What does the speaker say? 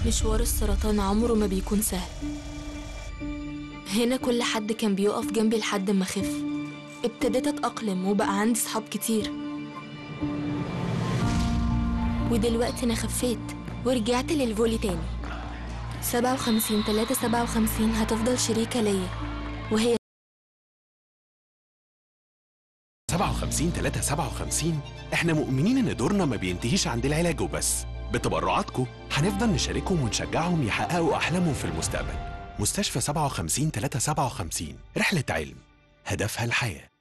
مشوار السرطان عمره ما بيكون سهل هنا كل حد كان بيقف جنبي لحد ما خف ابتديت اتأقلم وبقى عندي صحاب كتير ودلوقتي انا خفيت ورجعت للفولي تاني 57 3 57 هتفضل شريكة ليا وهي 57 3 57 احنا مؤمنين ان دورنا ما بينتهيش عند العلاج وبس بتبرعاتكم هنفضل نشاركهم ونشجعهم يحققوا احلامهم في المستقبل مستشفى 57 3 57 رحلة علم هدفها الحياه